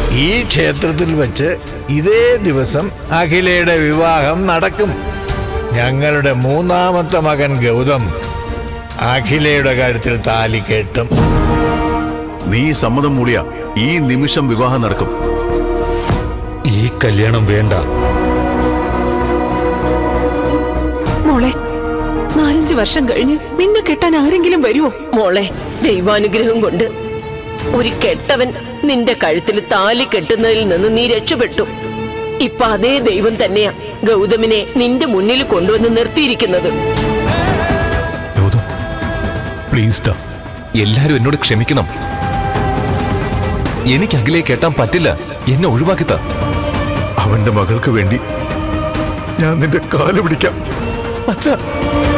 ഈ ക്ഷേത്രത്തിൽ വെച്ച് ഇതേ ദിവസം അഖിലയുടെ വിവാഹം നടക്കും ഞങ്ങളുടെ മൂന്നാമത്തെ മകൻ ഗൗതം അഖിലയുടെ കാര്യത്തിൽ താലി കെട്ടും നീ സമ്മതം മൂടിയ ഈ നിമിഷം വിവാഹം നടക്കും ഈ കല്യാണം വേണ്ട മോളെ നാലഞ്ച് വർഷം കഴിഞ്ഞ് നിന്നെ കെട്ടാൻ ആരെങ്കിലും വരുമോ മോളെ ദൈവാനുഗ്രഹം കൊണ്ട് ഒരു കെട്ടവൻ നിന്റെ കഴുത്തിൽ താലി കെട്ടുന്നതിൽ നിന്ന് നീ രക്ഷപ്പെട്ടു ഇപ്പൊ അതേ ദൈവം തന്നെയാ ഗൗതമിനെ നിന്റെ മുന്നിൽ കൊണ്ടുവന്ന് നിർത്തിയിരിക്കുന്നത് ഗൗതം പ്ലീസ് ഡാ എല്ലാരും എന്നോട് ക്ഷമിക്കണം എനിക്ക് അഖിലെ കെട്ടാൻ പറ്റില്ല എന്നെ ഒഴിവാക്കിത്ത അവന്റെ മകൾക്ക് വേണ്ടി ഞാൻ നിന്റെ കാല് പിടിക്കാം അച്ഛ